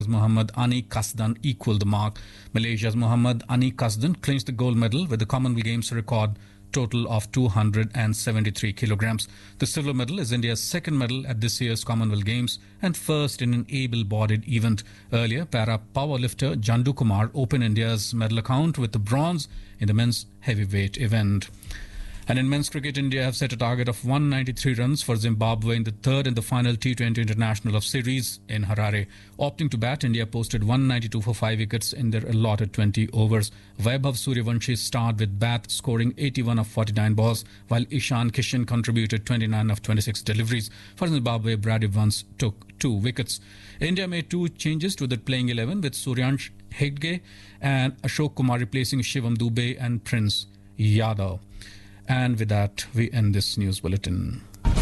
Muhammad Ani Kasdan equaled the mark. Malaysia's Muhammad Ani Kasdan clinched the gold medal with the Commonwealth Games record total of 273 kilograms. The silver medal is India's second medal at this year's Commonwealth Games and first in an able-bodied event. Earlier, para powerlifter Jandu Kumar opened India's medal account with the bronze in the men's heavyweight event. And in men's cricket, India have set a target of 193 runs for Zimbabwe in the third and the final T20 International of Series in Harare. Opting to bat, India posted 192 for 5 wickets in their allotted 20 overs. Vaibhav Suryavanshi starred with Bath scoring 81 of 49 balls, while Ishan Kishan contributed 29 of 26 deliveries. For Zimbabwe, Brad Evans took 2 wickets. India made 2 changes to the playing 11 with Suryansh Hegde and Ashok Kumar replacing Shivam Dubey and Prince Yadav. And with that, we end this news bulletin.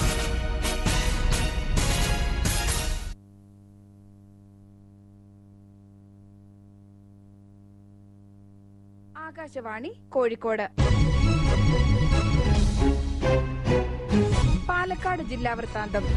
Akashvani Kozhikode Palakkad ജില്ലാ വൃത്താന്തം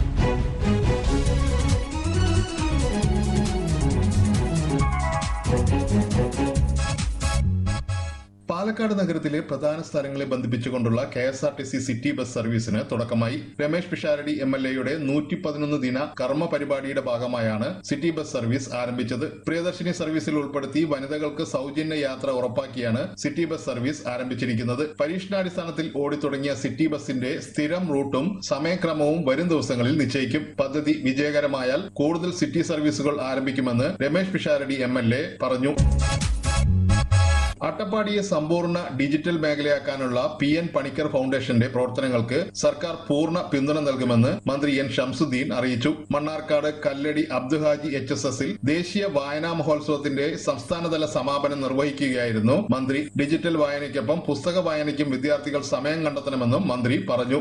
പാലക്കാട് നഗരത്തിലെ പ്രധാന സ്ഥലങ്ങളെ ബന്ധിപ്പിച്ചുകൊണ്ടുള്ള K S R T C city bus സർവീസിന് തുടക്കമായി Ramesh Pisharody M L എയുടെ നൂറ്റി പതിനൊന്ന് ദിന കർമ്മ പരിപാടിയുടെ ഭാഗമായാണ് സിറ്റി ബസ് സർവീസ് ആരംഭിച്ചത് പ്രിയദർശിനി സർവീസിൽ ഉൾപ്പെടുത്തി വനിതകൾക്ക് സൗജന്യ യാത്ര ഉറപ്പാക്കിയാണ് സിറ്റി ബസ് സർവീസ് ആരംഭിച്ചിരിക്കുന്നത് പരീക്ഷണാടിസ്ഥാനത്തിൽ ഓടിത്തുടങ്ങിയ സിറ്റി ബസിന്റെ സ്ഥിരം റൂട്ടും സമയക്രമവും വരും ദിവസങ്ങളിൽ നിശ്ചയിക്കും പദ്ധതി വിജയകരമായാൽ കൂടുതൽ സിറ്റി സർവീസുകൾ ആരംഭിക്കുമെന്ന് Ramesh Pisharody M L A പറഞ്ഞു അട്ടപ്പാടിയെ സമ്പൂർണ്ണ ഡിജിറ്റൽ മേഖലയാക്കാനുള്ള പി എൻ പണിക്കർ ഫൗണ്ടേഷന്റെ പ്രവർത്തനങ്ങൾക്ക് സർക്കാർ പൂർണ്ണ പിന്തുണ നൽകുമെന്ന് മന്ത്രി എൻ ഷംസുദ്ദീൻ അറിയിച്ചു മണ്ണാർക്കാട് കല്ലടി അബ്ദുഹാജി എച്ച് എസ് എസിൽ ദേശീയ വായനാ മഹോത്സവത്തിന്റെ സംസ്ഥാനതല സമാപനം നിർവഹിക്കുകയായിരുന്നു മന്ത്രി ഡിജിറ്റൽ വായനയ്ക്കൊപ്പം പുസ്തക വായനയ്ക്കും വിദ്യാർത്ഥികൾ സമയം കണ്ടെത്തണമെന്നും മന്ത്രി പറഞ്ഞു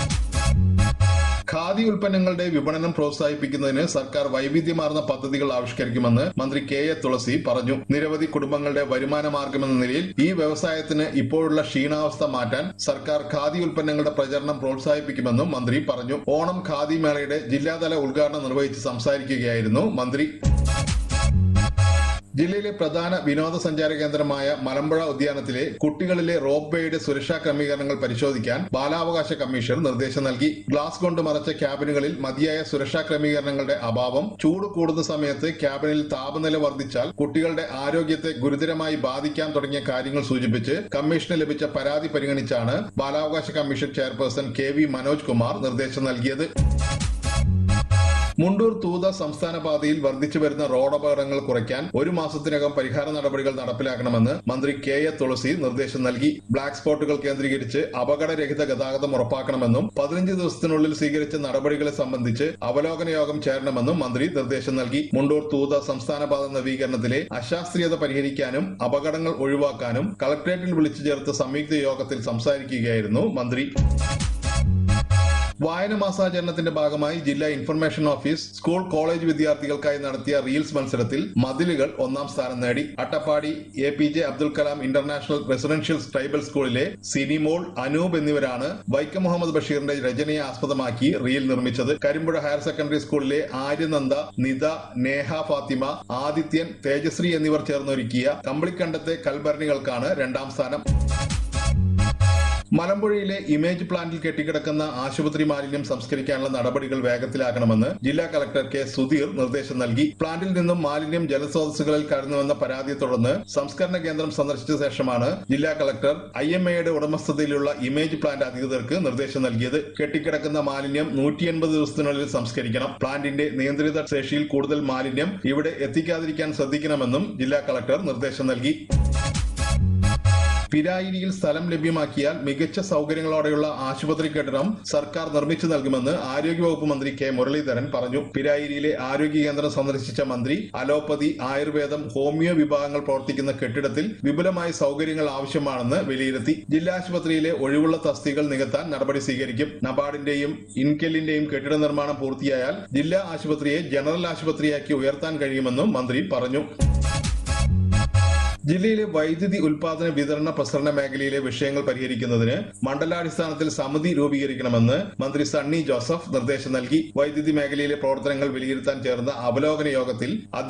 ഖാദി ഉൽപ്പന്നങ്ങളുടെ വിപണനം പ്രോത്സാഹിപ്പിക്കുന്നതിന് സർക്കാർ വൈവിധ്യമാർന്ന പദ്ധതികൾ ആവിഷ്കരിക്കുമെന്ന് മന്ത്രി കെ എ തുളസി പറഞ്ഞു നിരവധി കുടുംബങ്ങളുടെ വരുമാന മാർഗമെന്ന നിലയിൽ ഈ വ്യവസായത്തിന് ഇപ്പോഴുള്ള ക്ഷീണാവസ്ഥ മാറ്റാൻ സർക്കാർ ഖാദി ഉൽപ്പന്നങ്ങളുടെ പ്രചരണം പ്രോത്സാഹിപ്പിക്കുമെന്നും മന്ത്രി പറഞ്ഞു ഓണം ഖാദി മേളയുടെ ജില്ലാതല ഉദ്ഘാടനം നിർവഹിച്ച് സംസാരിക്കുകയായിരുന്നു മന്ത്രി ജില്ലയിലെ പ്രധാന വിനോദസഞ്ചാര കേന്ദ്രമായ മലമ്പുഴ ഉദ്യാനത്തിലെ കുട്ടികളിലെ റോപ്പ് വേയുടെ സുരക്ഷാ ക്രമീകരണങ്ങൾ പരിശോധിക്കാൻ ബാലാവകാശ കമ്മീഷൻ നിർദ്ദേശം നൽകി ഗ്ലാസ് കൊണ്ട് മറച്ച ക്യാബിനുകളിൽ മതിയായ സുരക്ഷാ ക്രമീകരണങ്ങളുടെ അഭാവം ചൂട് കൂടുന്ന സമയത്ത് ക്യാബിനിൽ താപനില വർദ്ധിച്ചാൽ കുട്ടികളുടെ ആരോഗ്യത്തെ ഗുരുതരമായി ബാധിക്കാൻ തുടങ്ങിയ കാര്യങ്ങൾ സൂചിപ്പിച്ച് കമ്മീഷന് ലഭിച്ച പരാതി പരിഗണിച്ചാണ് ബാലാവകാശ commission chairperson K V Manoj Kumar നിർദ്ദേശം നൽകിയത് മുണ്ടൂർ തൂത സംസ്ഥാന പാതയിൽ വർദ്ധിച്ചു വരുന്ന റോഡപകടങ്ങൾ കുറയ്ക്കാൻ ഒരു മാസത്തിനകം പരിഹാര നടപടികൾ നടപ്പിലാക്കണമെന്ന് മന്ത്രി കെ എ തുളസി നിർദ്ദേശം നൽകി ബ്ലാക്ക് സ്പോട്ടുകൾ കേന്ദ്രീകരിച്ച് അപകടരഹിത ഗതാഗതം ഉറപ്പാക്കണമെന്നും പതിനഞ്ച് ദിവസത്തിനുള്ളിൽ സ്വീകരിച്ച നടപടികളെ സംബന്ധിച്ച് അവലോകന യോഗം ചേരണമെന്നും മന്ത്രി നിർദ്ദേശം നൽകി മുണ്ടൂർ തൂത സംസ്ഥാന പാത നവീകരണത്തിലെ അശാസ്ത്രീയത പരിഹരിക്കാനും അപകടങ്ങൾ ഒഴിവാക്കാനും കളക്ടറേറ്റിൽ വിളിച്ചു ചേർത്ത സംയുക്ത യോഗത്തിൽ സംസാരിക്കുകയായിരുന്നു മന്ത്രി വായന മാസാചരണത്തിന്റെ ഭാഗമായി ജില്ലാ ഇൻഫർമേഷൻ ഓഫീസ് സ്കൂൾ കോളേജ് വിദ്യാർത്ഥികൾക്കായി നടത്തിയ റീൽസ് മത്സരത്തിൽ മതിലുകൾ ഒന്നാം സ്ഥാനം നേടി Attappadi A P J Abdul Kalam international residential tribal സ്കൂളിലെ സിനിമോൾ അനൂപ് എന്നിവരാണ് വൈക്കം മുഹമ്മദ് ബഷീറിന്റെ രചനയെ ആസ്പദമാക്കി റീൽ നിർമ്മിച്ചത് കരിമ്പുഴ ഹയർ സെക്കൻഡറി സ്കൂളിലെ ആര്യനന്ദ നിത നേഹ ഫാത്തിമ ആദിത്യൻ തേജശ്രീ എന്നിവർ ചേർന്നൊരുക്കിയ കമ്പിളിക്കണ്ടത്തെ കൽഭരണികൾക്കാണ് രണ്ടാം സ്ഥാനം മലമ്പുഴയിലെ ഇമേജ് പ്ലാന്റിൽ കെട്ടിക്കിടക്കുന്ന ആശുപത്രി മാലിന്യം സംസ്കരിക്കാനുള്ള നടപടികൾ വേഗത്തിലാക്കണമെന്ന് ജില്ലാ കളക്ടർ കെ സുധീർ നിർദ്ദേശം നൽകി പ്ലാന്റിൽ നിന്നും മാലിന്യം ജലസ്രോതസ്സുകളിൽ കടന്നുവെന്ന പരാതിയെ തുടർന്ന് സംസ്കരണ കേന്ദ്രം സന്ദർശിച്ച ശേഷമാണ് ജില്ലാ കളക്ടർ ഐ എം എയുടെ ഉടമസ്ഥതയിലുള്ള ഇമേജ് പ്ലാന്റ് അധികൃതർക്ക് നിർദ്ദേശം നൽകിയത് കെട്ടിക്കിടക്കുന്ന മാലിന്യം നൂറ്റി എൺപത് ദിവസത്തിനുള്ളിൽ സംസ്കരിക്കണം പ്ലാന്റിന്റെ നിയന്ത്രിത ശേഷിയിൽ കൂടുതൽ മാലിന്യം ഇവിടെ എത്തിക്കാതിരിക്കാൻ ശ്രദ്ധിക്കണമെന്നും ജില്ലാ കളക്ടർ നിർദ്ദേശം നൽകി പിരായിരിയിൽ സ്ഥലം ലഭ്യമാക്കിയാൽ മികച്ച സൗകര്യങ്ങളോടെയുള്ള ആശുപത്രി കെട്ടിടം സർക്കാർ നിർമ്മിച്ചു നൽകുമെന്ന് ആരോഗ്യവകുപ്പ് മന്ത്രി കെ മുരളീധരൻ പറഞ്ഞു പിരായിരിയിലെ ആരോഗ്യ കേന്ദ്രം സന്ദർശിച്ച മന്ത്രി അലോപ്പതി ആയുർവേദം ഹോമിയോ വിഭാഗങ്ങൾ പ്രവർത്തിക്കുന്ന കെട്ടിടത്തിൽ വിപുലമായ സൗകര്യങ്ങൾ ആവശ്യമാണെന്ന് വിലയിരുത്തി ജില്ലാ ആശുപത്രിയിലെ ഒഴിവുള്ള തസ്തികൾ നികത്താൻ നടപടി സ്വീകരിക്കും നബാർഡിന്റെയും ഇൻകെല്ലിന്റെയും കെട്ടിട നിർമ്മാണം പൂർത്തിയായാൽ ജില്ലാ ആശുപത്രിയെ ജനറൽ ആശുപത്രിയാക്കി ഉയർത്താൻ കഴിയുമെന്നും മന്ത്രി പറഞ്ഞു ജില്ലയിലെ വൈദ്യുതി ഉൽപാദന വിതരണ പ്രസരണ മേഖലയിലെ വിഷയങ്ങൾ പരിഹരിക്കുന്നതിന് മണ്ഡലാടിസ്ഥാനത്തിൽ സമിതി രൂപീകരിക്കണമെന്ന് മന്ത്രി സണ്ണി ജോസഫ് നിർദ്ദേശം നൽകി വൈദ്യുതി മേഖലയിലെ പ്രവർത്തനങ്ങൾ വിലയിരുത്താൻ ചേർന്ന അവലോകന യോഗത്തിൽ